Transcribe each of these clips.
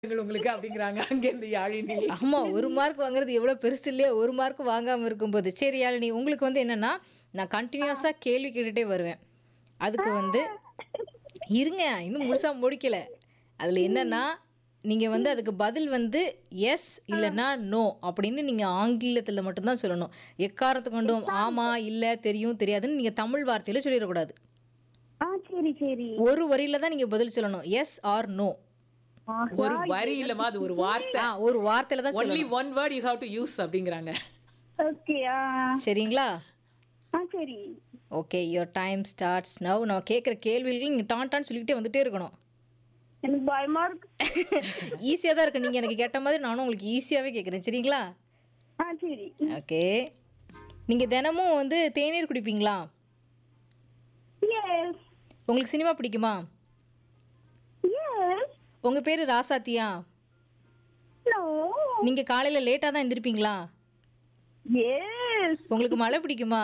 உங்களுக்கு அப்படிங்கிறாங்க அங்கேருந்து யாழினி ஆமா ஒரு மார்க் வாங்குறது எவ்வளவு பெருசு இல்லையா ஒரு மார்க் வாங்காம இருக்கும்போது சரி யாழினி உங்களுக்கு வந்து என்னன்னா நான் கண்டினியூஸா கேள்வி கேட்டுட்டே வருவேன் அதுக்கு வந்து இருங்க இன்னும் முழுசா முடிக்கல அதுல என்னன்னா நீங்க வந்து அதுக்கு பதில் வந்து எஸ் இல்லைன்னா நோ அப்படின்னு நீங்க ஆங்கிலத்துல மட்டும்தான் சொல்லணும் எக்காரத்தை கொண்டும் ஆமா இல்ல தெரியும் தெரியாதுன்னு நீங்க தமிழ் வார்த்தையில சொல்லிடக்கூடாது ஆ சரி சரி ஒரு வரியில தான் நீங்க பதில் சொல்லணும் எஸ் ஆர் நோ ஒரு வரி இல்லமா அது ஒரு வார்த்தை ஆ ஒரு வார்த்தையில தான் ஒன்லி சொல்லணும் one word you have to use அப்படிங்கிறாங்க ஓகே ஆ சரிங்களா ஆ சரி okay your time starts now நான் கேட்குற கேள்விகளுக்கு நீங்கள் டான் டான் சொல்லிக்கிட்டே வந்துட்டே இருக்கணும் எனக்கு பயமா இருக்கு ஈஸியாக தான் இருக்கு நீங்கள் எனக்கு கேட்ட மாதிரி நானும் உங்களுக்கு ஈஸியாகவே கேட்குறேன் சரிங்களா ஆ சரி ஓகே நீங்கள் தினமும் வந்து தேநீர் குடிப்பீங்களா எஸ் உங்களுக்கு சினிமா பிடிக்குமா எஸ் உங்கள் பேர் ராசாத்தியா நோ நீங்கள் காலையில் லேட்டாக தான் எந்திருப்பீங்களா எஸ் உங்களுக்கு மழை பிடிக்குமா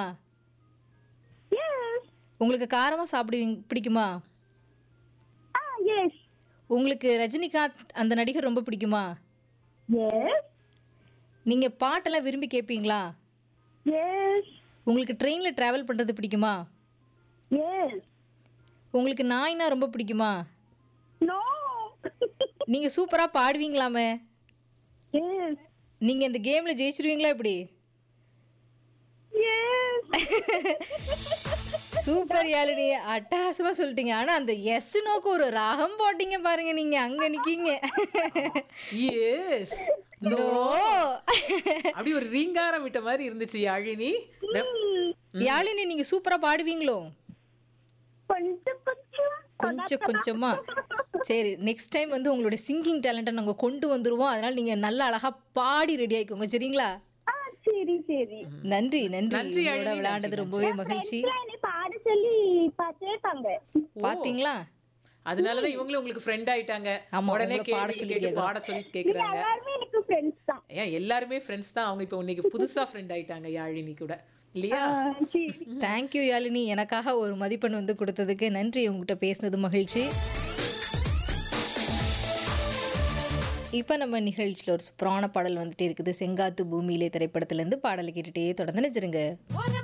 எஸ் உங்களுக்கு காரமாக சாப்பிடுவீங்க பிடிக்குமா ஆ எஸ் உங்களுக்கு ரஜினிகாந்த் அந்த நடிகர் ரொம்ப பிடிக்குமா எஸ் நீங்கள் பாட்டெல்லாம் விரும்பி கேட்பீங்களா எஸ் உங்களுக்கு ட்ரெயினில் ட்ராவல் பண்ணுறது பிடிக்குமா எஸ் உங்களுக்கு நாய்னா ரொம்ப பிடிக்குமா நோ நீங்கள் சூப்பராக பாடுவீங்களாமே எஸ் நீங்கள் இந்த கேமில் ஜெயிச்சிருவீங்களா இப்படி எஸ் சூப்பர் யாழினி அட்டகாசமாக சொல்லிட்டீங்க ஆனால் அந்த எஸ் நோக்கு ஒரு ராகம் போட்டீங்க பாருங்க நீங்கள் அங்கே நிற்கீங்க எஸ் நோ அப்படி ஒரு ரீங்காரம் விட்ட மாதிரி இருந்துச்சு யாழினி யாழினி நீங்கள் சூப்பராக பாடுவீங்களோ கொஞ்சம் கொஞ்சம் கொஞ்சம் கொஞ்சமா சரி நெக்ஸ்ட் டைம் வந்து உங்களுடைய சிங்கிங் டேலண்ட்டை நாங்கள் கொண்டு வந்துருவோம் அதனால நீங்கள் நல்ல அழகாக பாடி ரெடி ஆயிக்கோங்க சரிங்களா ஆ சரி சரி நன்றி நன்றி நன்றி, உங்களோட யாழினி, விளையாண்டது ரொம்பவே மகிழ்ச்சி ஃப்ரெண்ட்ஸ்லாம் என்னை பாட சொல்லி பா- கேட்டாங்க பாத்தீங்களா அதனாலதான் இவங்களும் உங்களுக்கு ஃப்ரெண்ட் ஆயிட்டாங்க ஆமா, உடனே உங்களை பாட கேள்வி சொல்லி கேட்டு கேக்குறாங்க. பாட சொல்லி கேக்குறாங்க எல்லாருமே எனக்கு ஃப்ரெண்ட்ஸ் தான் ஏன் எல்லாருமே ஃப்ரெண்ட்ஸ் தான் அவங்க இப்போ இன்னைக்கு புதுசா ஃப்ரெண்ட் ஆயிட்டாங்க யாழினி கூட இல்லையா ஆ, சரி தேங்க்யூ யாழினி எனக்காக ஒரு மதிப்பெண் வந்து கொடுத்ததுக்கு நன்றி உங்ககிட்ட பேசினது மகிழ்ச்சி இப்போ நம்ம நிகழ்ச்சியில் ஒரு சூப்பரான பாடல் வந்துட்டே இருக்குது செங்காத்து பூமியிலே திரைப்படத்துலேருந்து பாடலை கேட்டுட்டே தொடர்ந்து நினைச்சிருங்க ஒரு